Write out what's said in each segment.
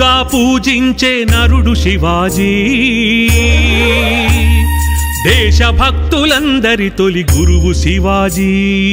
దేవుడుగా పూజించే నరుడు శివాజీ దేశభక్తులందరి తొలి గురువు శివాజీ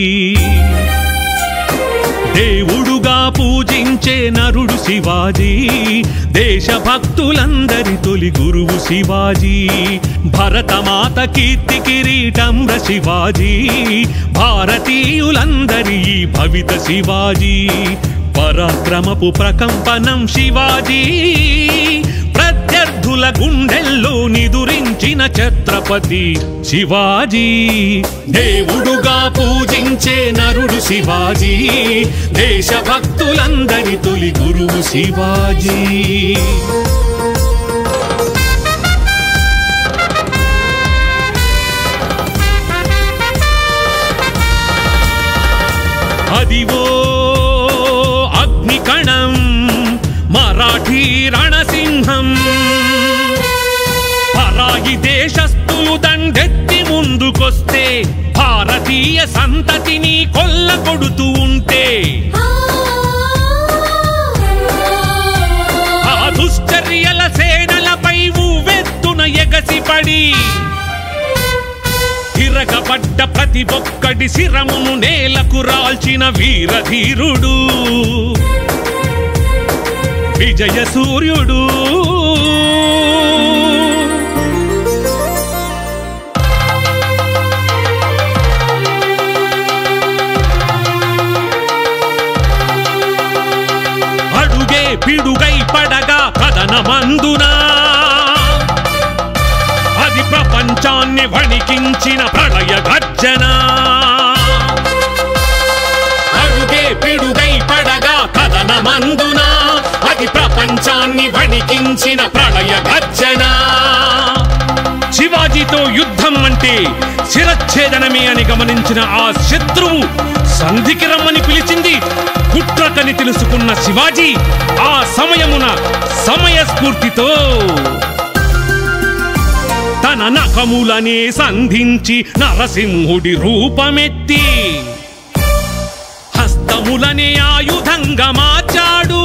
దేవుడుగా పూజించే నరుడు శివాజీ దేశభక్తులందరి తొలి గురువు శివాజీ భరతమాత కీర్తి కిరీటంర శివాజీ భారతీయులందరి ఈ భవిత శివాజీ పరాక్రమపు ప్రకంపనం శివాజీ ప్రత్యర్థుల గుండెల్లో నిదురించిన ఛత్రపతి శివాజీ దేవుడుగా పూజించే నరుడు శివాజీ దేశభక్తులందరి తొలి గురువు శివాజీ అదివో అగ్నికణం మరాఠీ రణసింహం పరాయి దేశస్థులు దండెత్తి ముందుకొస్తే భారతీయ సంతతిని కొల్ల కొడుతూ ఉంటే ఆ దుశ్చర్యల సేనలపై ఉవ్వెత్తున ఎగసిపడి తిరగబడ్డ ప్రతి ఒక్కడి శిరమును నేలకు రాల్చిన వీరధీరుడు విజయ సూర్యుడు అడుగే పిడుగై పడగా కథనమందునా అది ప్రపంచాన్ని వణికించిన ప్రళయ గర్జన అడుగే పిడుగై పడగా కథనమందున అది ప్రపంచాన్ని వణికించిన ప్రళయ గర్జన శివాజీతో యుద్ధం అంటే శిరచ్ఛేదనమే అని గమనించిన ఆ శత్రువు సంధికి రమ్మని పిలిచింది కుట్రకని తెలుసుకున్న శివాజీ ఆ సమయమున సమయస్ఫూర్తితో తన నఖములనే సంధించి నరసింహుడి రూపమెత్తి హస్తములనే ఆయుధంగా మార్చాడు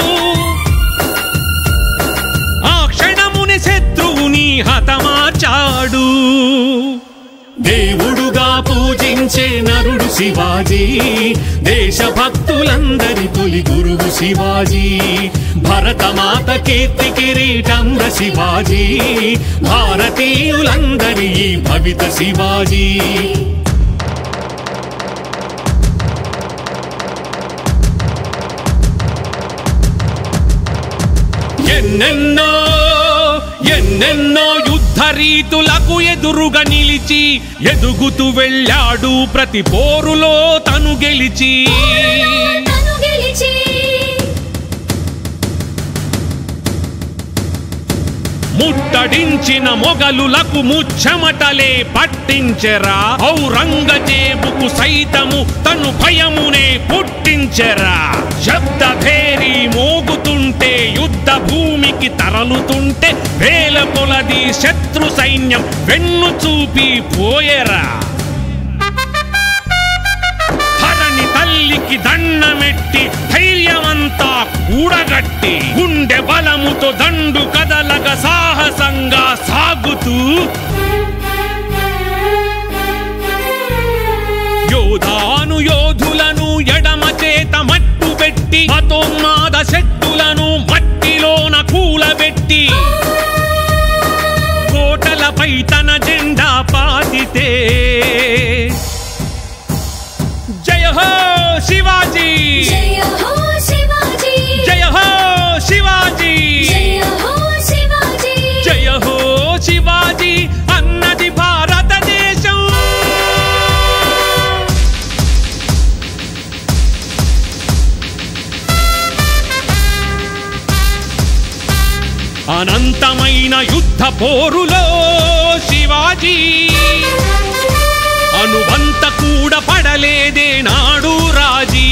ఆ క్షణముని శత్రువుని హతమార్చాడు దేవుడుగా పూజించే నరుడు శివాజీ దేశభక్తులందరి తొలి గురువు శివాజీ భరతమాత కీర్తి కిరీటంర శివాజీ భారతీయులందరి ఈ భవిత శివాజీ ఎన్నెన్నో ఎన్నెన్నో యుద్ధ రీతులకు ఎదురుగా నిలిచి ఎదుగుతూ వెళ్ళాడు ప్రతి పోరులో తను గెలిచి తను గెలిచి ముట్టడించిన మొగలులకు ముచ్చమటలే పట్టించెరా ఔరంగజేబుకు సైతము తను భయమునే పుట్టించెరా శబ్ద భేరీ మోగుతుంటే యుద్ధ భూమికి తరలుతుంటే వేల కొలది శత్రు సైన్యం వెన్ను చూపి పోయెరా ధరణి తల్లికి దండమెట్టి ధైర్యమంతా కూడగట్టి గుండె బలముతో దండు కదలగ సాహసంగా సాగుతూ యోధాను యోధులను ఎడమ చేత మట్టు పెట్టి మతోన్మాద శక్తులను మట్టిలోన కూలబెట్టి కోటలపై తన జెండా పాతితే జయ హో శివాజీ జయ హో శివాజీ జయ హో శివాజీ జయ హో శివాజీ జయ హో శివాజీ అన్నది భారతదేశం అనంతమైన యుద్ధ పోరులో శివాజీ అనువంత కూడా పడలేదే నాడు రాజీ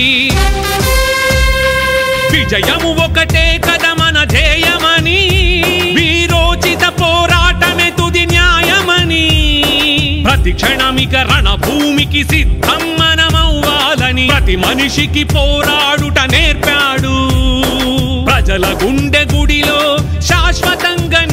విజయము ఒకటే కదా మన ధ్యేయమని వీరోచిత పోరాటమే తుది న్యాయమని ప్రతి క్షణమిక రణభూమికి సిద్ధం మనమవ్వాలని ప్రతి మనిషికి పోరాడుట నేర్పాడు ప్రజ ప్రజల గుండె గుడిలో శాశ్వతంగా